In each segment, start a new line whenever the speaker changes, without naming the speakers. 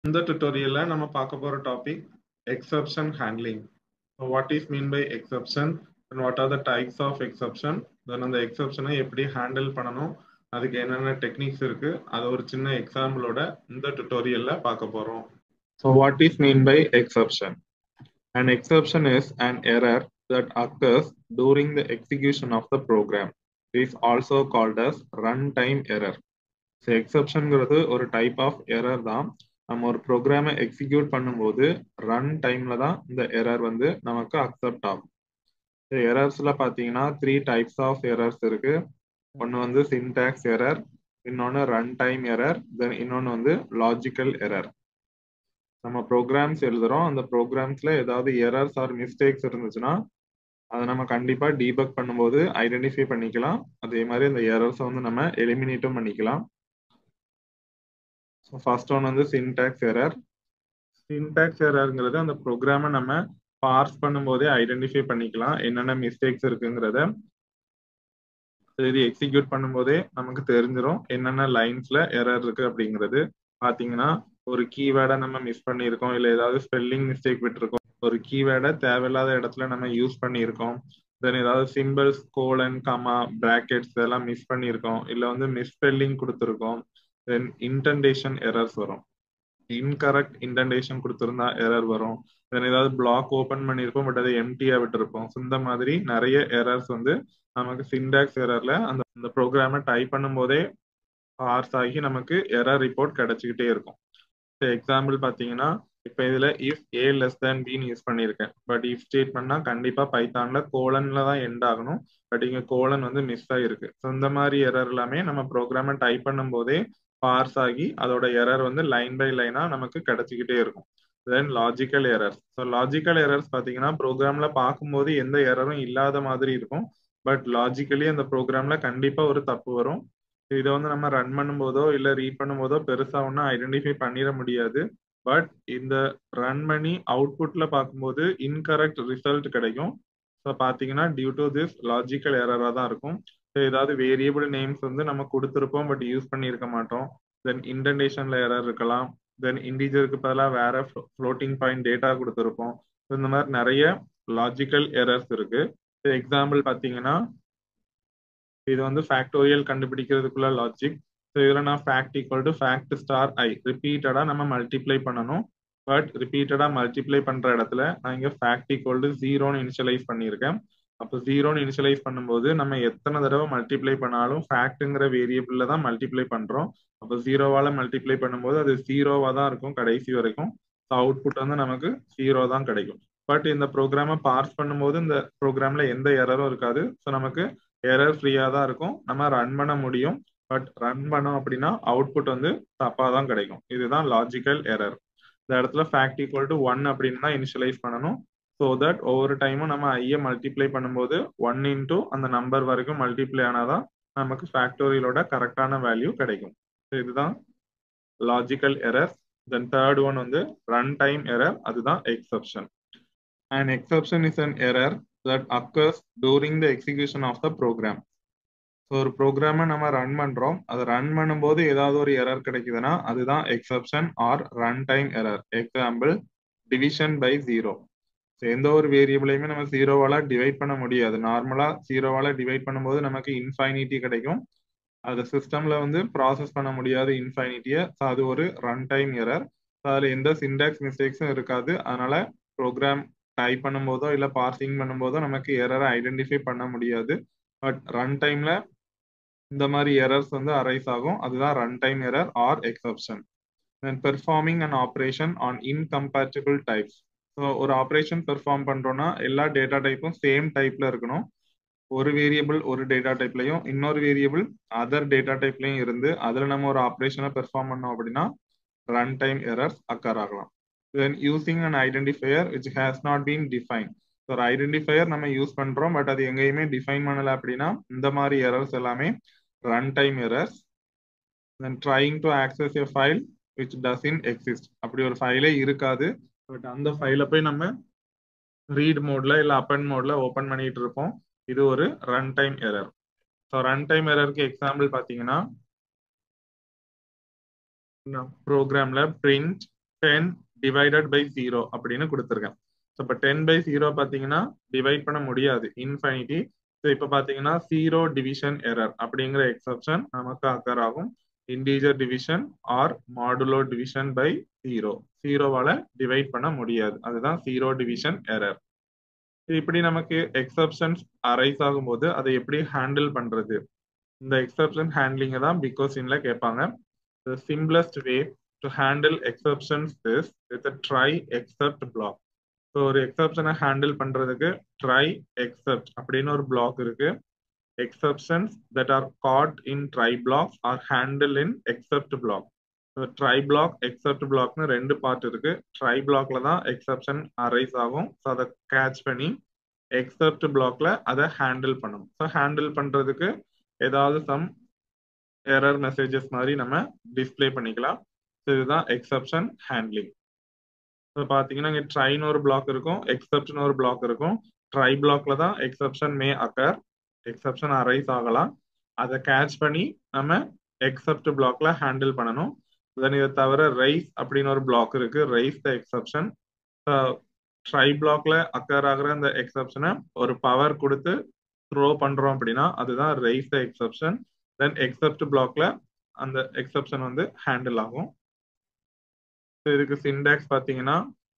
இந்த tutorialல நம்ம பார்க்க போற topic exception handling. So what is mean by exception and what are the types of exception? Then அந்த exception ஐ எப்படி handle பண்ணணும் அதுக்கு என்னென்ன டெக்னிக்ஸ் இருக்கு அது ஒரு சின்ன எக்ஸாம்பிளோட இந்த tutorialல பார்க்க போறோம். So what is mean by exception? An exception is an error that occurs during the execution of the program. It is also called as runtime error. So எக்ஸப்ஷன்ங்கிறது ஒரு டைப் ஆஃப் எரர் தான் நம்ம ஒரு ப்ரோக்ராமை எக்ஸிக்யூட் பண்ணும்போது run டைம்ல தான் இந்த எரர் வந்து நமக்கு அக்செப்ட் ஆகும் எரர்ஸ்ல பார்த்தீங்கன்னா த்ரீ டைப்ஸ் ஆஃப் எரர்ஸ் இருக்கு ஒன்று வந்து சின்டாக்ஸ் எரர் இன்னொன்று ரன் டைம் எரர் தென் இன்னொன்று வந்து லாஜிக்கல் எரர் நம்ம ப்ரோக்ராம்ஸ் எழுதுறோம் அந்த ப்ரோக்ராம்ஸ்ல ஏதாவது எரர்ஸ் ஆர் மிஸ்டேக்ஸ் இருந்துச்சுன்னா அதை நம்ம கண்டிப்பா டீபக் பண்ணும்போது ஐடென்டிஃபை பண்ணிக்கலாம் அதே மாதிரி அந்த எரர்ஸை வந்து நம்ம எலிமினேட்டும் பண்ணிக்கலாம் ஸோ ஃபர்ஸ்ட் ஒன் வந்து சின்டாக்ஸ் எரர் சின்டாக்ஸ் எரர்ங்கிறது அந்த ப்ரோக்ராமை நம்ம பார்ஸ் பண்ணும்போதே ஐடென்டிஃபை பண்ணிக்கலாம் என்னென்ன மிஸ்டேக்ஸ் இருக்குங்கிறத இது எக்ஸிக்யூட் பண்ணும்போதே நமக்கு தெரிஞ்சிடும் என்னென்ன லைன்ஸ்ல எரர் இருக்கு அப்படிங்கிறது பாத்தீங்கன்னா ஒரு கீவேர்டை நம்ம மிஸ் பண்ணியிருக்கோம் இல்லை ஏதாவது ஸ்பெல்லிங் மிஸ்டேக் விட்டுருக்கோம் ஒரு கீவேர்டை தேவையில்லாத இடத்துல நம்ம யூஸ் பண்ணியிருக்கோம் தென் ஏதாவது சிம்பிள்ஸ் கோலன் கமா பிராக்கெட்ஸ் இதெல்லாம் மிஸ் பண்ணியிருக்கோம் இல்லை வந்து மிஸ்பெல்லிங் கொடுத்துருக்கோம் தென் இன்டென்டேஷன் எரர்ஸ் வரும் இன்கரெக்ட் இன்டென்டேஷன் கொடுத்துருந்தா எரர் வரும் தென் ஏதாவது பிளாக் ஓப்பன் பண்ணியிருப்போம் பட் அதை எம்டியா விட்டுருப்போம் இந்த மாதிரி நிறைய எரர்ஸ் வந்து நமக்கு சின்டாக்ஸ் எரர்ல அந்த அந்த ப்ரோக்ராமை டைப் பண்ணும் போதே பார்ஸ் ஆகி நமக்கு எரர் ரிப்போர்ட் கிடைச்சிக்கிட்டே இருக்கும் எக்ஸாம்பிள் பார்த்தீங்கன்னா இப்போ இதுல இஃப் ஏ லெஸ் தேன் பின்னு யூஸ் பண்ணியிருக்கேன் பட் இஃப் ஸ்டேட்மெண்ட்னா கண்டிப்பா பைத்தான்ல கோலன்ல தான் எண்ட் ஆகணும் பட் இங்க கோலன் வந்து மிஸ் ஆகிருக்கு ஸோ இந்த மாதிரி எரர் எல்லாமே நம்ம ப்ரோக்ராமை டைப் பண்ணும் போதே பார்ஸ் ஆகி அதோட எரர் வந்து லைன் பை லைனா நமக்கு கிடைச்சிக்கிட்டே இருக்கும் then logical errors so logical errors பார்த்தீங்கன்னா ப்ரோக்ராம்ல பார்க்கும்போது எந்த எரரும் இல்லாத மாதிரி இருக்கும் பட் லாஜிக்கலி அந்த ப்ரோக்ராம்ல கண்டிப்பா ஒரு தப்பு வரும் இதை வந்து நம்ம ரன் பண்ணும்போதோ இல்லை ரீட் பண்ணும்போதோ பெருசா ஒன்றும் ஐடென்டிஃபை பண்ணிட முடியாது பட் இந்த ரன் பண்ணி அவுட்புட்ல பார்க்கும்போது இன்கரெக்ட் ரிசல்ட் கிடைக்கும் ஸோ பார்த்தீங்கன்னா டியூ டு திஸ் லாஜிக்கல் எரராக தான் இருக்கும் ஸோ ஏதாவது வேரியபிள் நேம்ஸ் வந்து நம்ம கொடுத்துருப்போம் பட் யூஸ் பண்ணியிருக்க மாட்டோம் தென் இன்டென்டேஷன்ல எரர் இருக்கலாம் தென் இண்டிஜருக்கு பதிலாக வேற ஃப்ளோட்டிங் பாயிண்ட் டேட்டா கொடுத்துருப்போம் ஸோ இந்த மாதிரி நிறைய லாஜிக்கல் எரர்ஸ் இருக்கு எக்ஸாம்பிள் பார்த்தீங்கன்னா இது வந்து ஃபேக்டோரியல் கண்டுபிடிக்கிறதுக்குள்ள லாஜிக் ஸோ இதில் நான் fact equal to fact star I ரிப்பீட்டடாக நம்ம மல்டிப்ளை பண்ணணும் பட் ரிப்பீட்டடாக மல்டிப்ளை பண்ணுற இடத்துல நான் இங்கே ஃபேக்ட் ஈக்குவல் டு ஜீரோன்னு இனிஷியலைஸ் பண்ணியிருக்கேன் அப்போ ஜீரோன்னு இனிஷியலைஸ் பண்ணும்போது நம்ம எத்தனை தடவை மல்டிப்ளை பண்ணாலும் ஃபேக்ட்டுங்கிற வேரியபிளில் தான் மல்டிப்ளை பண்ணுறோம் அப்போ ஜீரோவால் மல்டிப்ளை பண்ணும்போது அது ஜீரோவாக தான் இருக்கும் கடைசி வரைக்கும் ஸோ அவுட்புட் வந்து நமக்கு ஜீரோ தான் கிடைக்கும் பட் இந்த ப்ரோக்ராமை பார்ஸ் பண்ணும்போது இந்த ப்ரோக்ராம்ல எந்த எரரும் இருக்காது ஸோ நமக்கு எரர் ஃப்ரீயா தான் இருக்கும் நம்ம ரன் பண்ண முடியும் பட் ரன் பண்ணோம் அப்படின்னா அவுட்புட் வந்து தப்பா தான் கிடைக்கும் இதுதான் லாஜிக்கல் எரர் இந்த இடத்துல ஃபேக்ட் ஈக்குவல் டு ஒன் அப்படின்னு தான் இனிஷியலைஸ் பண்ணணும் ஸோ தட் ஒவ்வொரு டைமும் நம்ம ஐயை மல்டிப்ளை பண்ணும்போது ஒன் இன்டூ அந்த நம்பர் வரைக்கும் மல்டிப்ளை ஆனாதான் நமக்கு ஃபேக்டோரியலோட கரெக்டான வேல்யூ கிடைக்கும் இதுதான் logical error then third one வந்து ரன் டைம் எரர் அதுதான் exception An exception is an error that occurs during the execution of the program. So ஒரு ப்ரோக்ராமை நம்ம ரன் பண்றோம் அதை ரன் பண்ணும்போது ஏதாவது ஒரு எரர் கிடைக்குதுன்னா அதுதான் exception or run time error example division by zero so எந்த ஒரு வேரியபிளையுமே நம்ம ஜீரோவால டிவைட் பண்ண முடியாது நார்மலா ஜீரோவால டிவைட் பண்ணும்போது நமக்கு இன்ஃபைனிட்டி கிடைக்கும் அது சிஸ்டம்ல வந்து ப்ராசஸ் பண்ண முடியாது இன்ஃபைனிட்டியை ஸோ அது ஒரு ரன் டைம் எரர் ஸோ அதில் எந்த சின்டாக்ஸ் மிஸ்டேக்ஸும் இருக்காது அதனால ப்ரோக்ராம் டைப் பண்ணும்போதோ இல்லை பார்சிங் பண்ணும்போதோ நமக்கு எரரை ஐடென்டிஃபை பண்ண முடியாது பட் ரன் டைம்ல இந்த மாதிரி எரர்ஸ் வந்து அரைஸ் ஆகும் அதுதான் run time error or exception then performing and operation on incompatible types so ஒரு ஆப்ரேஷன் பெர்ஃபார்ம் பண்றோம்னா எல்லா டேட்டா டைப்பும் சேம் டைப்ல இருக்கணும் ஒரு வேரியபிள் ஒரு டேட்டா டைப்லையும் இன்னொரு வேரியபிள் அதர் டேட்டா டைப்லையும் இருந்து அதுல நம்ம ஒரு ஆப்ரேஷனை பெர்ஃபார்ம் பண்ணோம் அப்படின்னா ரன் டைம் எரர்ஸ் அக்கர் ஆகலாம் then using an identifier which has not been defined so ஒரு ஐடென்டிஃபையர் நம்ம யூஸ் பண்றோம் பட் அது எங்கேயுமே டிஃபைன் பண்ணல அப்படின்னா இந்த மாதிரி எரர்ஸ் எல்லாமே run time errors then trying to access a file which doesn't exist அப்படி ஒரு ஃபைலே இருக்காது பட் அந்த ஃபைலை போய் நம்ம ரீட் மோட்ல இல்லை அப்பன் மோட்ல ஓப்பன் பண்ணிட்டு இருப்போம் இது ஒரு run time error so run time எரருக்கு எக்ஸாம்பிள் பார்த்தீங்கன்னா ப்ரோக்ராம்ல print ten divided by zero அப்படின்னு கொடுத்துருக்கேன் ஸோ இப்போ டென் பை ஜீரோ பார்த்தீங்கன்னா டிவைட் பண்ண முடியாது இன்ஃபைனிட்டி ஸோ இப்போ பார்த்தீங்கன்னா ஜீரோ டிவிஷன் எரர் அப்படிங்கிற எக்ஸப்ஷன் நமக்கு அக்கர் ஆகும் integer division or modulo division by zero ஜீரோவால டிவைட் பண்ண முடியாது அதுதான் ஜீரோ டிவிஷன் எரர் இப்படி நமக்கு எக்ஸப்ஷன்ஸ் அரைஸ் ஆகும்போது அதை எப்படி ஹேண்டில் பண்றது இந்த எக்ஸப்ஷன் ஹேண்ட்லிங்க தான் பிகாஸ் இன்ல கேட்பாங்க the simplest way to handle exceptions is with a try except block so ஒரு எக்ஸப்ஷனை ஹேண்டில் பண்றதுக்கு ட்ரை எக்ஸப்ட் அப்படின்னு ஒரு பிளாக் இருக்கு exceptions that are caught in try block or handle in except block try block except பிளாக்னு ரெண்டு part இருக்கு try பிளாக்ல தான் எக்ஸப்ஷன் அரைஸ் ஆகும் ஸோ அதை கேட்ச் பண்ணி எக்ஸப்ட் பிளாக்ல அதை ஹேண்டில் பண்ணணும் ஸோ ஹேண்டில் பண்றதுக்கு ஏதாவது சம் எரர் மெசேஜஸ் மாதிரி நம்ம டிஸ்பிளே பண்ணிக்கலாம் ஸோ இதுதான் எக்ஸப்ஷன் ஹேண்ட்லிங் ஸோ பார்த்தீங்கன்னா இங்கே ட்ரைன்னு ஒரு பிளாக் இருக்கும் எக்ஸப்ஷன் ஒரு பிளாக் இருக்கும் ட்ரை பிளாக்ல தான் exception may occur exception arise ஆகலாம் அதை கேட்ச் பண்ணி நம்ம எக்ஸப்ட் பிளாக்ல ஹேண்டில் பண்ணணும் தென் இதை தவிர ரைஸ் அப்படின்னு ஒரு பிளாக் இருக்கு ரைஸ் த எக்ஸப்ஷன் ட்ரை பிளாக்ல அக்கர் ஆகிற அந்த எக்ஸப்ஷனை ஒரு பவர் கொடுத்து த்ரோ பண்றோம் அப்படின்னா அதுதான் raise the exception then except பிளாக்ல அந்த எக்ஸப்ஷன் வந்து ஹேண்டில் ஆகும் இதுக்கு சின்டாக்ஸ் பார்த்தீங்கன்னா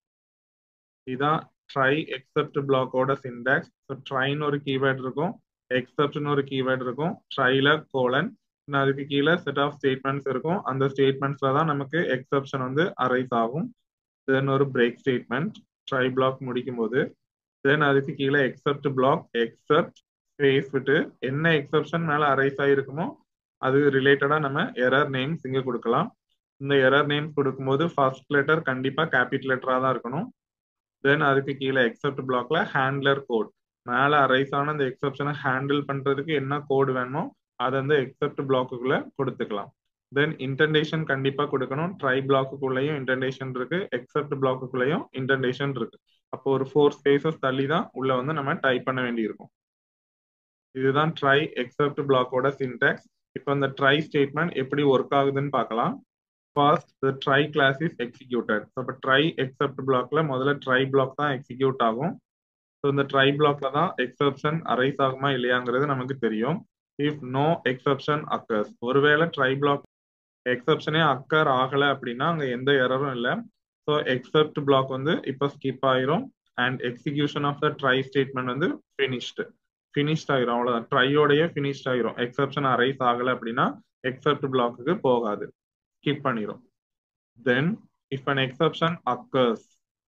இதான் ட்ரை எக்ஸப்ட் பிளாக்கோட சின்டாக்ஸ் ஸோ ட்ரைன்னு ஒரு கீவேர்ட் இருக்கும் எக்ஸப்ட்னு ஒரு கீவேர்ட் இருக்கும் ட்ரைல கோலன் அதுக்கு கீழே செட் ஆஃப் ஸ்டேட்மெண்ட்ஸ் இருக்கும் அந்த ஸ்டேட்மெண்ட்ஸ்ல தான் நமக்கு எக்ஸப்ஷன் வந்து அரைஸ் ஆகும் தென் ஒரு பிரேக் ஸ்டேட்மெண்ட் ட்ரை பிளாக் முடிக்கும் போது தென் அதுக்கு கீழே எக்ஸப்ட் பிளாக் எக்ஸப்ட் ஸ்பேஸ் விட்டு என்ன எக்ஸப்ஷன் மேல அரைஸ் ஆகிருக்குமோ அது ரிலேட்டடா நம்ம எரர் நேம்ஸ் இங்க கொடுக்கலாம் இந்த எரர் நேம்ஸ் கொடுக்கும்போது ஃபர்ஸ்ட் லெட்டர் கண்டிப்பா கேபிட்டல் லெட்டரா தான் இருக்கணும் தென் அதுக்கு கீழே எக்ஸப்ட் பிளாக்ல ஹேண்ட்லர் கோட் மேல அரைஸ் ஆன அந்த எக்ஸப்ஷனை ஹேண்டில் பண்றதுக்கு என்ன கோடு வேணுமோ அதை வந்து எக்ஸப்ட் பிளாக்குக்குள்ள கொடுத்துக்கலாம் தென் இன்டென்டேஷன் கண்டிப்பா கொடுக்கணும் ட்ரை பிளாக்குக்குள்ளேயும் இன்டென்டேஷன் இருக்கு எக்ஸப்ட் பிளாக்குக்குள்ளேயும் இன்டென்டேஷன் இருக்கு அப்போ ஒரு ஃபோர் ஸ்பேசஸ் தள்ளி தான் உள்ள வந்து நம்ம டைப் பண்ண வேண்டியிருக்கும் இதுதான் ட்ரை எக்ஸப்ட் பிளாக்கோட சின்டாக்ஸ் இப்போ இந்த ட்ரை ஸ்டேட்மெண்ட் எப்படி ஒர்க் ஆகுதுன்னு பார்க்கலாம் first the try clause is executed so இப்போ ட்ரை எக்ஸப்ட் பிளாக்ல முதல்ல ட்ரை பிளாக் தான் எக்ஸிக்யூட் ஆகும் ஸோ இந்த ட்ரை பிளாக்ல தான் எக்ஸப்ஷன் அரைஸ் ஆகுமா இல்லையாங்கிறது நமக்கு தெரியும் இஃப் நோ எக்ஸப்ஷன் அக்கர்ஸ் ஒருவேளை ட்ரை பிளாக் எக்ஸப்ஷனே அக்கர் ஆகலை அப்படின்னா அங்கே எந்த எரரும் இல்லை ஸோ எக்ஸப்ட் பிளாக் வந்து இப்போ ஸ்கிப் ஆயிரும் and execution of the try statement வந்து ஃபினிஷ்டு ஃபினிஷ்ட் ஆயிரும் அவ்வளோதான் ட்ரையோடய ஃபினிஷ்ட் ஆயிரும் எக்ஸப்ஷன் அரைஸ் ஆகலை அப்படின்னா எக்ஸப்ட் பிளாக்குக்கு போகாது ஸ்கிப் பண்ணிரும் then if an exception occurs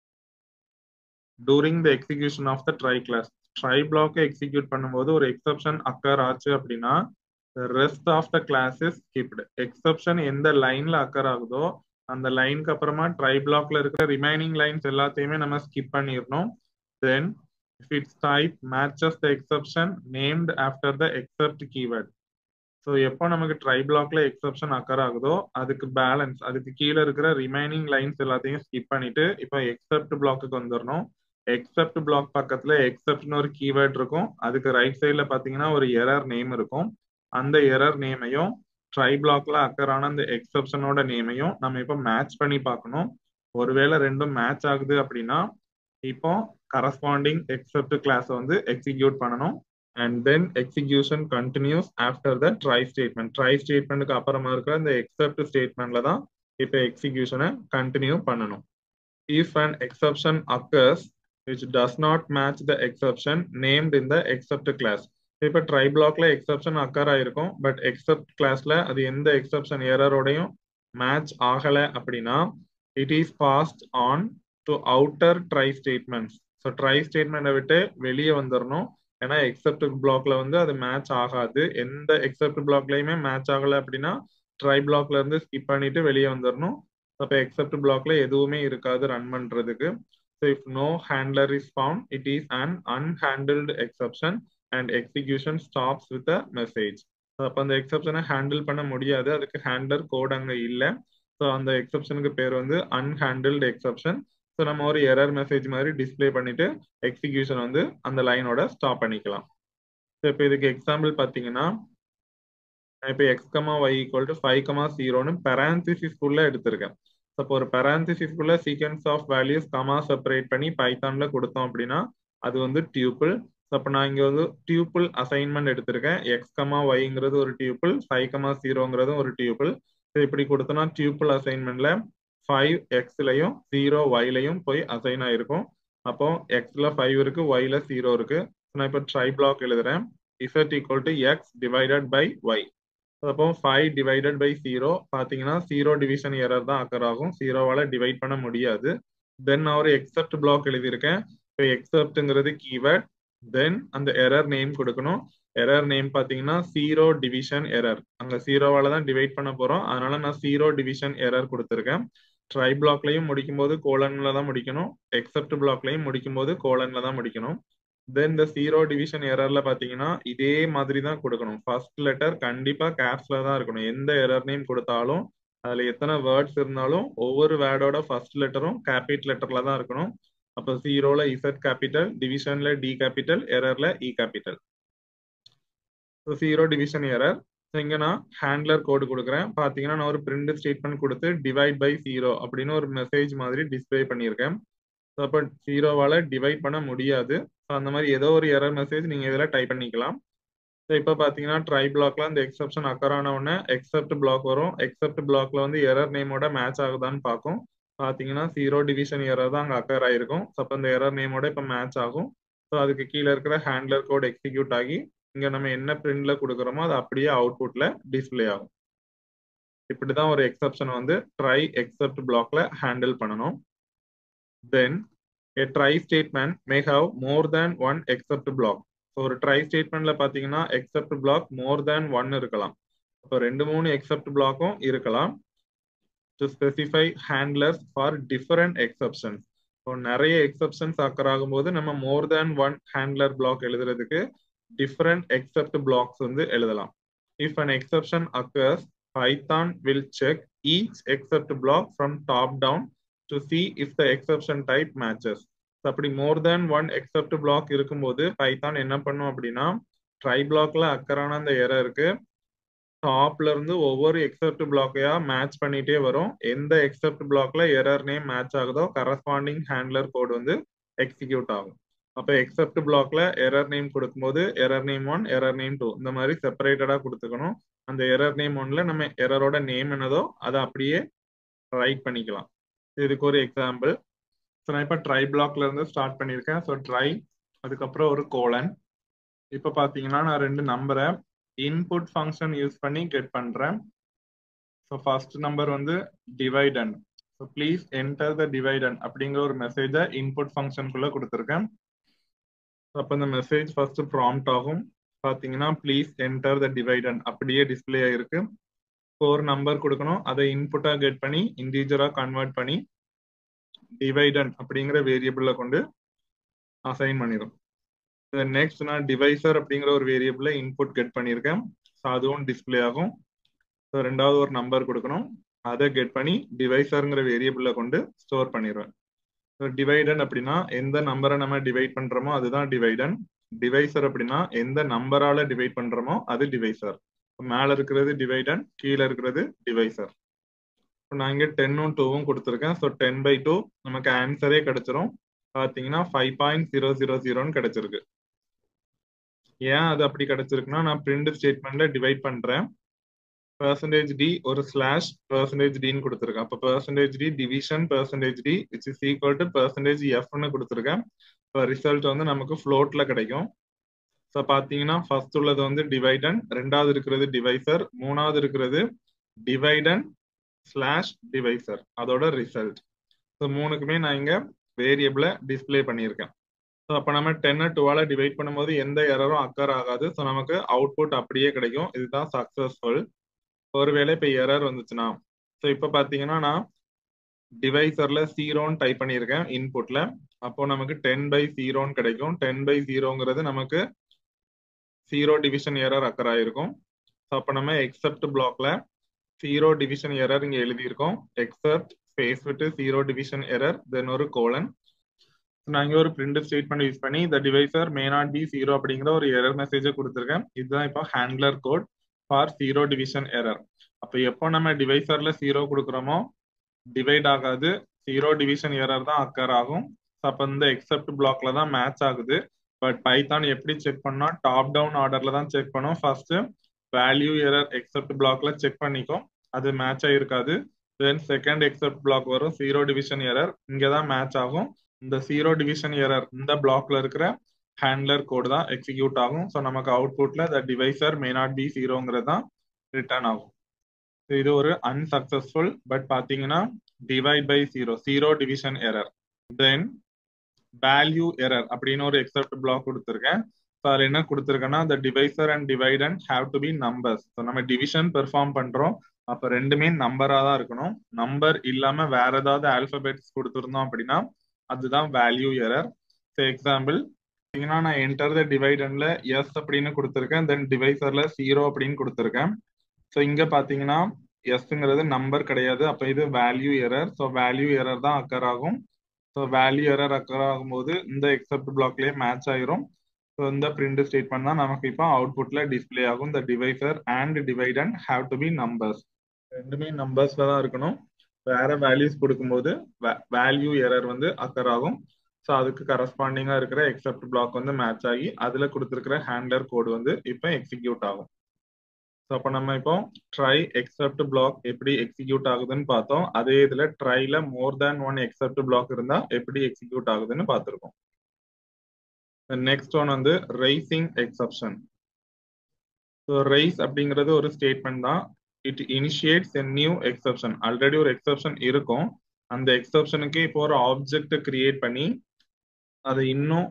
during the execution of the try clause try பிளாக்கை எக்ஸிக்யூட் பண்ணும்போது ஒரு எக்ஸப்ஷன் அக்கர் ஆச்சு அப்படின்னா rest of the clause is skipped exception எந்த லைன்ல அக்கர் ஆகுதோ அந்த லைனுக்கு அப்புறமா ட்ரை பிளாக்ல இருக்கிற ரிமைனிங் லைன்ஸ் எல்லாத்தையுமே நம்ம ஸ்கிப் பண்ணிடணும் then if its type matches the exception named after the except keyword so எப்போ நமக்கு ட்ரை பிளாக்ல எக்ஸப்ஷன் அக்கர் ஆகுதோ அதுக்கு பேலன்ஸ் அதுக்கு கீழே இருக்கிற ரிமைனிங் லைன்ஸ் எல்லாத்தையும் ஸ்கிப் பண்ணிட்டு இப்போ எக்ஸப்ட் பிளாக்குக்கு வந்துடணும் எக்ஸப்ட் பிளாக் பக்கத்துல எக்ஸப்ட்னு ஒரு கீவேர்ட் இருக்கும் அதுக்கு ரைட் சைட்ல பாத்தீங்கன்னா ஒரு எரர் நேம் இருக்கும் அந்த எரர் நேமையும் ட்ரை பிளாக்ல அக்கர் ஆன அந்த எக்ஸப்ஷனோட நேமையும் நம்ம இப்போ மேட்ச் பண்ணி பார்க்கணும் ஒருவேளை ரெண்டும் மேட்ச் ஆகுது அப்படின்னா இப்போ கரஸ்பாண்டிங் எக்ஸப்ட் கிளாஸ் வந்து எக்ஸிக்யூட் பண்ணணும் and then execution continues after the try statement try ஸ்டேட்மெண்ட்டுக்கு அப்புறமா இருக்கிற இந்த எக்ஸப்ட் ஸ்டேட்மெண்ட்ல தான் இப்போ எக்ஸிக்யூஷனை கண்டினியூ பண்ணணும் if an exception occurs which does not match the exception named in the except class இப்போ ட்ரை பிளாக்ல எக்ஸப்ஷன் அக்கர் ஆயிருக்கும் பட் எக்ஸப்ட் கிளாஸ்ல அது எந்த எக்ஸப்ஷன் எரரோடையும் மேட்ச் ஆகல அப்படின்னா it is passed on to outer try statements so try ஸ்டேட்மெண்ட்டை விட்டு வெளியே வந்துடணும் ஏன்னா எக்ஸப்ட் பிளாக்ல வந்து அது மேட்ச் ஆகாது எந்த எக்ஸப்ட் பிளாக்லயுமே மேட்ச் ஆகல அப்படின்னா ட்ரை பிளாக்ல இருந்து ஸ்கிப் பண்ணிட்டு வெளியே வந்துடணும் அப்போ எக்ஸப்ட் பிளாக்ல எதுவுமே இருக்காது ரன் பண்றதுக்கு So if no handler is found, it is an unhandled exception and execution stops with a message. So அப்போ அந்த எக்ஸப்ஷனை ஹேண்டில் பண்ண முடியாது அதுக்கு ஹேண்ட்லர் கோட் அங்கே இல்லை ஸோ அந்த எக்ஸப்ஷனுக்கு பேர் வந்து அன்ஹேண்டில்டு எக்ஸப்ஷன் ஸோ நம்ம ஒரு எரர் மெசேஜ் மாதிரி டிஸ்பிளே பண்ணிட்டு எக்ஸிக்யூஷன் வந்து அந்த லைனோட ஸ்டாப் பண்ணிக்கலாம் ஸோ இப்போ இதுக்கு எக்ஸாம்பிள் பார்த்தீங்கன்னா இப்போ x comma y equal to five comma ஜீரோன்னு பெரான்சிசிஸ்குள்ள எடுத்திருக்கேன் ஸோ இப்போ ஒரு பெராந்திசிஸ்குள்ள sequence of values comma separate பண்ணி பைத்தான்ல கொடுத்தோம் அப்படின்னா அது வந்து டியூப்பிள் அப்போ நான் இங்க வந்து டியூப்பிள் அசைன்மெண்ட் எடுத்திருக்கேன் எக்ஸ் கமா ஒய்ங்கிறது ஒரு டியூப்பிள் ஃபைவ் கமா ஜீரோங்கிறதும் ஒரு டியூப்பிள் இப்படி கொடுத்தோம்னா டியூப்பிள் அசைன்மெண்ட்ல ஃபைவ் எக்ஸ்லயும் ஜீரோ ஒய்லையும் போய் அசைன் ஆயிருக்கும் அப்போ எக்ஸ்ல ஃபைவ் இருக்கு ஒய்ல ஜீரோ இருக்கு நான் இப்போ ட்ரை பிளாக் எழுதுறேன் z equal to x divided by y அப்போ ஃபைவ் டிவைடட் பை ஜீரோ பார்த்தீங்கன்னா ஜீரோ டிவிஷன் எரர் தான் அக்கர் ஆகும் ஜீரோவால டிவைட் பண்ண முடியாது தென் நான் ஒரு எக்ஸப்ட் பிளாக் எழுதியிருக்கேன் இப்போ எக்ஸப்ட்ங்கிறது கீவேர்ட் தென் அந்த எரர் நேம் கொடுக்கணும் எரர் நேம் பார்த்தீங்கன்னா ஜீரோ டிவிஷன் எரர் அங்க ஜீரோவால தான் டிவைட் பண்ண போறோம் அதனால நான் ஜீரோ டிவிஷன் எரர் கொடுத்துருக்கேன் ட்ரை பிளாக்லையும் முடிக்கும் போது கோலன்ல தான் முடிக்கணும் எக்ஸப்ட் பிளாக்லையும் முடிக்கும் போது கோலன்ல தான் முடிக்கணும் தென் இந்த ஜீரோ டிவிஷன் எரர்ல பாத்தீங்கன்னா இதே மாதிரி தான் கொடுக்கணும் ஃபர்ஸ்ட் லெட்டர் கண்டிப்பா கேப்ஸ்ல தான் இருக்கணும் எந்த எரர் நேம் கொடுத்தாலும் அதுல எத்தனை வேர்ட்ஸ் இருந்தாலும் ஒவ்வொரு வேர்டோட ஃபர்ஸ்ட் லெட்டரும் கேபிட் லெட்டர்ல தான் இருக்கணும் அப்போ ஜீரோல இசட் கேபிட்டல் டிவிஷன்ல டி கேபிட்டல் எரர்ல E capital zero division error இங்க நான் ஹேண்ட்லர் கோடு கொடுக்குறேன் பாத்தீங்கன்னா நான் ஒரு பிரிண்ட் ஸ்டேட்மெண்ட் கொடுத்து டிவைட் பை ஜீரோ அப்படின்னு ஒரு மெசேஜ் மாதிரி டிஸ்பிளே பண்ணியிருக்கேன் அப்போ ஜீரோவால டிவைட் பண்ண முடியாது ஸோ அந்த மாதிரி ஏதோ ஒரு எரர் மெசேஜ் நீங்க இதில் டைப் பண்ணிக்கலாம் ஸோ இப்போ பார்த்தீங்கன்னா ட்ரை பிளாக்ல அந்த எக்ஸப்ஷன் அக்கர் ஆன உடனே எக்ஸப்ட் பிளாக் வரும் எக்ஸப்ட் பிளாக்ல வந்து எரர் நேமோட மேட்ச் ஆகுதான்னு பார்க்கும் பார்த்தீங்கன்னா ஜீரோ டிவிஷன் எரர் தான் அங்கே அக்கர் ஆயிருக்கும் ஸோ அப்போ இந்த எரர் நேமோட இப்போ மேட்ச் ஆகும் ஸோ அதுக்கு கீழே இருக்கிற ஹேண்ட்லர் கோட் எக்ஸிக்யூட் ஆகி இங்க நம்ம என்ன பிரிண்ட்ல கொடுக்குறோமோ அது அப்படியே அவுட்புட்ல டிஸ்பிளே ஆகும் இப்படிதான் ஒரு எக்ஸப்ஷன் வந்து ட்ரை எக்ஸப்ட் பிளாக்ல ஹேண்டில் பண்ணணும் then a try statement may have more than one except block so ஒரு ட்ரை ஸ்டேட்மெண்ட்ல பாத்தீங்கன்னா except block more than one இருக்கலாம் இப்போ ரெண்டு மூணு எக்ஸப்ட் பிளாக்கும் இருக்கலாம் to specify handlers for different exceptions இப்போ நிறைய எக்ஸப்ஷன்ஸ் அக்கர் ஆகும்போது நம்ம more than one handler block எழுதுறதுக்கு டிஃபரெண்ட் எக்ஸப்ட் பிளாக்ஸ் வந்து எழுதலாம் if an exception occurs Python will check each except block from top down to see if the exception type matches அப்படி more than one except black இருக்கும்போது Python என்ன பண்ணும் அப்படின்னா try பிளாக்ல அக்கறான அந்த எரருக்கு டாப்ல இருந்து ஒவ்வொரு எக்ஸப்ட் பிளாக்கையா மேட்ச் பண்ணிட்டே வரும் எந்த எக்ஸப்ட் பிளாக்ல எரர் நேம் மேட்ச் ஆகுதோ கரஸ்பாண்டிங் ஹேண்ட்லர் கோட் வந்து எக்ஸிக்யூட் ஆகும் அப்போ எக்ஸப்ட் பிளாக்ல எரர் நேம் கொடுக்கும்போது error name one error name two இந்த மாதிரி செப்பரேட்டடா கொடுத்துக்கணும் அந்த எரர் நேம் ஒன்ல நம்ம எரரோட நேம் என்னதோ அதை அப்படியே ரைட் பண்ணிக்கலாம் இதுக்கு ஒரு எக்ஸாம்பிள் ஸோ நான் இப்போ ட்ரை பிளாக்ல இருந்து ஸ்டார்ட் பண்ணியிருக்கேன் ஸோ ட்ரை அதுக்கப்புறம் ஒரு கோலன் இப்போ பார்த்தீங்கன்னா நான் ரெண்டு நம்பரை இன்புட் ஃபங்க்ஷன் யூஸ் பண்ணி கெட் பண்ணுறேன் ஸோ ஃபர்ஸ்ட் நம்பர் வந்து dividend so please enter the dividend அப்படிங்கிற ஒரு மெசேஜை இன்புட் ஃபங்க்ஷனுக்குள்ளே கொடுத்துருக்கேன் அப்போ இந்த மெசேஜ் ஃபர்ஸ்ட் ப்ராம்ப்ட் ஆகும் பார்த்தீங்கன்னா ப்ளீஸ் என்டர் த டிவைடன் அப்படியே டிஸ்பிளே ஆயிருக்கு ஒரு நம்பர் கொடுக்கணும் அதை இன்புட்டா கெட் பண்ணி இன்டீஜரா கன்வெர்ட் பண்ணி டிவைடன் அப்படிங்கிற வேரியபிள்ல கொண்டு அசைன் பண்ணிடும் நெக்ஸ்ட் நான் டிவைசர் அப்படிங்கிற ஒரு வேரியபிள இன்புட் கெட் பண்ணியிருக்கேன் ஸோ அதுவும் டிஸ்பிளே ஆகும் ஸோ ரெண்டாவது ஒரு நம்பர் கொடுக்கணும் அதை கெட் பண்ணி டிவைசருங்கிற வேரியபிள கொண்டு ஸ்டோர் பண்ணிடுவேன் ஸோ டிவைடன் அப்படின்னா எந்த நம்பரை நம்ம டிவைட் பண்றோமோ அதுதான் டிவைடன் டிவைசர் அப்படின்னா எந்த நம்பரால டிவைட் பண்றோமோ அது டிவைசர் மேல இருக்கிறது டிவைடன் கீழே இருக்கிறது டிவைசர் நான் இங்க டென்னும் டூவும் கொடுத்துருக்கேன் ஸோ டென் பை டூ நமக்கு ஆன்சரே கிடைச்சிரும் பார்த்தீங்கன்னா ஃபைவ் பாயிண்ட் ஜீரோ ஜீரோ ஜீரோன்னு கிடைச்சிருக்கு ஏன் அது அப்படி கிடைச்சிருக்குன்னா நான் பிரிண்ட் ஸ்டேட்மெண்ட்ல டிவைட் பண்றேன் பெர்சன்டேஜ் டி ஒரு ஸ்லாஷ் பெர்சன்டேஜ் டின்னு கொடுத்துருக்கேன் அப்போ percentage d division percentage d which is equal to percentage எஃப்னு கொடுத்துருக்கேன் இப்போ ரிசல்ட் வந்து நமக்கு ஃப்ளோட்ல கிடைக்கும் ஸோ பார்த்தீங்கன்னா ஃபர்ஸ்ட் உள்ளது வந்து டிவைடன் ரெண்டாவது இருக்கிறது டிவைசர் மூணாவது இருக்கிறது டிவைடன் ஸ்லாஷ் டிவைசர் அதோட ரிசல்ட் ஸோ மூணுக்குமே நான் இங்க வேரியபிளை டிஸ்பிளே பண்ணியிருக்கேன் ஸோ அப்போ நம்ம டென்னை டூவால டிவைட் பண்ணும்போது எந்த எரரும் அக்கர் ஆகாது ஸோ நமக்கு அவுட்புட் அப்படியே கிடைக்கும் இதுதான் சக்சஸ்ஃபுல் ஒருவேளை இப்போ எரர் வந்துச்சுன்னா ஸோ இப்போ பார்த்தீங்கன்னா நான் டிவைசர்ல ஜீரோன்னு டைப் பண்ணியிருக்கேன் இன்புட்ல அப்போ நமக்கு டென் பை ஜீரோன்னு கிடைக்கும் டென் பை ஜீரோங்கிறது நமக்கு ஜீரோ டிவிஷன் எரர் அக்கர் ஆயிருக்கும் ஸோ அப்போ நம்ம எக்ஸப்ட் பிளாக்ல ஜீரோ டிவிஷன் எரர் இங்க எழுதியிருக்கோம் எக்ஸப்ட் ஸ்பேஸ் விட்டு ஜீரோ டிவிஷன் எரர் தென் ஒரு கோலன் நான் இங்க ஒரு பிரிண்ட் ஸ்டேட்மெண்ட் யூஸ் பண்ணி இந்த divisor may not be zero அப்படிங்கிற ஒரு எரர் மெசேஜை கொடுத்துருக்கேன் இதுதான் இப்போ handler code for zero division error அப்போ எப்போ நம்ம டிவைசர்ல ஜீரோ கொடுக்குறோமோ டிவைட் ஆகாது ஜீரோ டிவிஷன் எரர் தான் அக்கர் ஆகும் அப்ப இந்த எக்ஸப்ட் பிளாக்ல தான் மேட்ச் ஆகுது பட் பைத்தான் எப்படி செக் பண்ணா டாப் டவுன் ஆர்டர்ல தான் செக் பண்ணும் ஃபர்ஸ்ட் வேல்யூ எரர் எக்ஸப்ட் பிளாக்ல செக் பண்ணிக்கும் அது மேட்ச் ஆயிருக்காது தென் செகண்ட் எக்ஸப்ட் பிளாக் வரும் ஜீரோ டிவிஷன் எரர் இங்க தான் மேட்ச் ஆகும் இந்த ஜீரோ டிவிஷன் எரர் இந்த பிளாக்ல இருக்கிற ஹேண்ட்லர் கோடு தான் எக்ஸிக்யூட் ஆகும் ஸோ நமக்கு அவுட்புட்ல the divisor may not be ஜீரோங்கிறது தான் ரிட்டர்ன் ஆகும் இது ஒரு அன்சக்சஸ்ஃபுல் பட் பாத்தீங்கன்னா divide by zero zero division error then value error அப்படின்னு ஒரு எக்ஸப்ட் பிளாக் கொடுத்துருக்கேன் ஸோ அதில் என்ன கொடுத்துருக்கேன்னா the divisor and divide and have to be numbers so நம்ம டிவிஷன் பெர்ஃபார்ம் பண்றோம் அப்போ ரெண்டுமே நம்பராக தான் இருக்கணும் நம்பர் இல்லாம வேற ஏதாவது ஆல்பபெட்ஸ் கொடுத்துருந்தோம் அப்படின்னா அதுதான் வேல்யூ எரர் ஸோ எக்ஸாம்பிள் பார்த்தீங்கன்னா நான் என்டர் த டிவைடன்ல எஸ் அப்படின்னு கொடுத்துருக்கேன் தென் டிவைசர்ல ஜீரோ அப்படின்னு கொடுத்துருக்கேன் ஸோ இங்க பாத்தீங்கன்னா எஸ்ங்கிறது நம்பர் கிடையாது அப்போ இது value error so value error தான் அக்கர் ஆகும் ஸோ வேல்யூ எரர் அக்கர் ஆகும்போது இந்த எக்ஸப்ட் பிளாக்லயே மேட்ச் ஆயிரும் ஸோ இந்த பிரிண்ட் ஸ்டேட்மெண்ட் தான் நமக்கு இப்போ அவுட்புட்ல டிஸ்பிளே ஆகும் இந்த divisor and divide and have to be numbers ரெண்டுமே நம்பர்ஸ்ல தான் இருக்கணும் வேற வேல்யூஸ் கொடுக்கும்போது வேல்யூ எரர் வந்து அக்கர் ஆகும் ஸோ அதுக்கு கரஸ்பாண்டிங்கா இருக்கிற எக்ஸப்ட் பிளாக் வந்து மேட்ச் ஆகி அதுல கொடுத்துருக்கிற ஹேண்ட்லர் கோடு வந்து இப்போ எக்ஸிக்யூட் ஆகும் ஸோ அப்போ நம்ம இப்போ ட்ரை எக்ஸப்ட் பிளாக் எப்படி எக்ஸிக்யூட் ஆகுதுன்னு பார்த்தோம் அதே இதுல ட்ரைல more than one except block இருந்தா எப்படி எக்ஸிக்யூட் ஆகுதுன்னு பார்த்துருக்கோம் நெக்ஸ்ட் ஒன் வந்து ரைசிங் எக்ஸப்ஷன் ஸோ ரைஸ் அப்படிங்கிறது ஒரு ஸ்டேட்மெண்ட் தான் it initiates a new exception already ஒரு எக்ஸப்ஷன் இருக்கும் அந்த எக்ஸப்ஷனுக்கு இப்போ ஒரு ஆப்ஜெக்ட் கிரியேட் பண்ணி அதை இன்னும்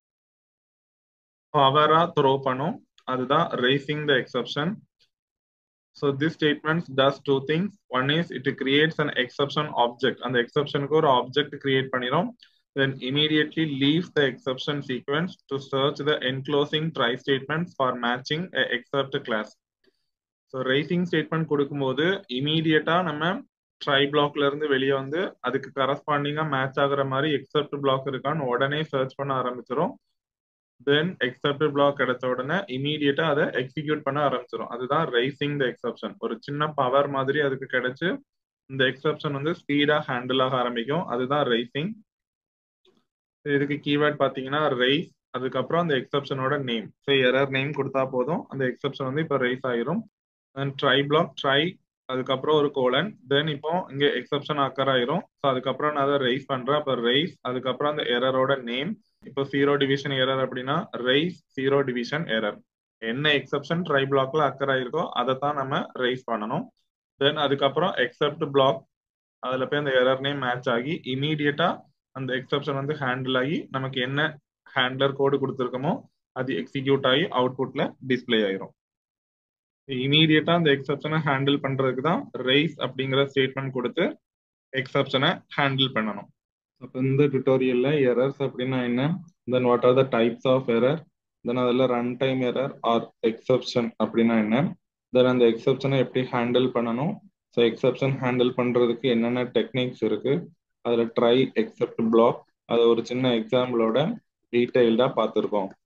பவரா த்ரோ பண்ணும் அதுதான் raising the exception so this statements does two things one is it creates an exception object அந்த எக்ஸப்ஷனுக்கு ஒரு ஆப்ஜெக்ட் கிரியேட் பண்ணிடும் then immediately leaves the exception sequence to search the enclosing try statements for matching a except class. So raising statement கொடுக்கும்போது இமீடியட்டா நம்ம try பிளாக்ல இருந்து வெளியே வந்து அதுக்கு கரஸ்பாண்டிங்கா மேட்ச் ஆகுற மாதிரி எக்ஸப்ட் பிளாக் இருக்கான்னு உடனே சர்ச் பண்ண ஆரம்பிச்சிடும் தென் எக்ஸப்ட் பிளாக் கிடைச்ச உடனே இமீடியட்டா அதை எக்ஸிக்யூட் பண்ண ஆரம்பிச்சிடும் அதுதான் ரைசிங் த எக்ஸப்ஷன் ஒரு சின்ன பவர் மாதிரி அதுக்கு கிடைச்சு இந்த எக்ஸப்ஷன் வந்து ஸ்பீடா ஹேண்டில் ஆக ஆரம்பிக்கும் அதுதான் ரைசிங் இதுக்கு கீவேர்ட் பாத்தீங்கன்னா ரைஸ் அதுக்கப்புறம் அந்த எக்ஸப்ஷனோட நேம் ஸோ எரர் நேம் கொடுத்தா போதும் அந்த எக்ஸப்ஷன் வந்து இப்போ ரைஸ் ஆயிரும் அண்ட் ட்ரை பிளாக் ட்ரை அதுக்கப்புறம் ஒரு கோலன் தென் இப்போ இங்க எக்ஸப்ஷன் அக்கர் ஆயிரும் ஸோ அதுக்கப்புறம் நான் அதை ரைஸ் பண்றேன் அப்போ ரைஸ் அதுக்கப்புறம் அந்த எரரோட நேம் இப்போ ஜீரோ டிவிஷன் எரர் அப்படின்னா ரைஸ் ஜீரோ டிவிஷன் எரர் என்ன எக்ஸப்ஷன் ட்ரை பிளாக்ல அக்கர் ஆயிருக்கோ அதை தான் நம்ம ரைஸ் பண்ணணும் தென் அதுக்கப்புறம் எக்ஸப்ட் பிளாக் அதுல போய் அந்த எரர் நேம் மேட்ச் ஆகி இமீடியட்டா அந்த எக்ஸப்ஷன் வந்து ஹேண்டில் ஆகி நமக்கு என்ன ஹேண்ட்லர் கோடு கொடுத்துருக்கோமோ அது எக்ஸிக்யூட் ஆகி அவுட்புட்ல டிஸ்பிளே ஆயிரும் இமீடியட்டா அந்த எக்ஸப்ஷனை ஹேண்டில் பண்றதுக்கு தான் ரைஸ் அப்படிங்கிற ஸ்டேட்மெண்ட் கொடுத்து எக்ஸப்ஷனை ஹேண்டில் பண்ணணும் அப்போ இந்த டுட்டோரியல்ல எரர்ஸ் அப்படின்னா என்ன then what are the types of error then அதில் run time error or exception அப்படின்னா என்ன தென் அந்த எக்ஸப்ஷனை எப்படி ஹேண்டில் பண்ணணும் ஸோ எக்ஸப்ஷன் ஹேண்டில் பண்றதுக்கு என்னென்ன டெக்னிக்ஸ் இருக்கு அதில் ட்ரை எக்ஸப்ட் பிளாக் அது ஒரு சின்ன எக்ஸாம்பிளோட டீட்டெயில்டாக பார்த்துருக்கோம்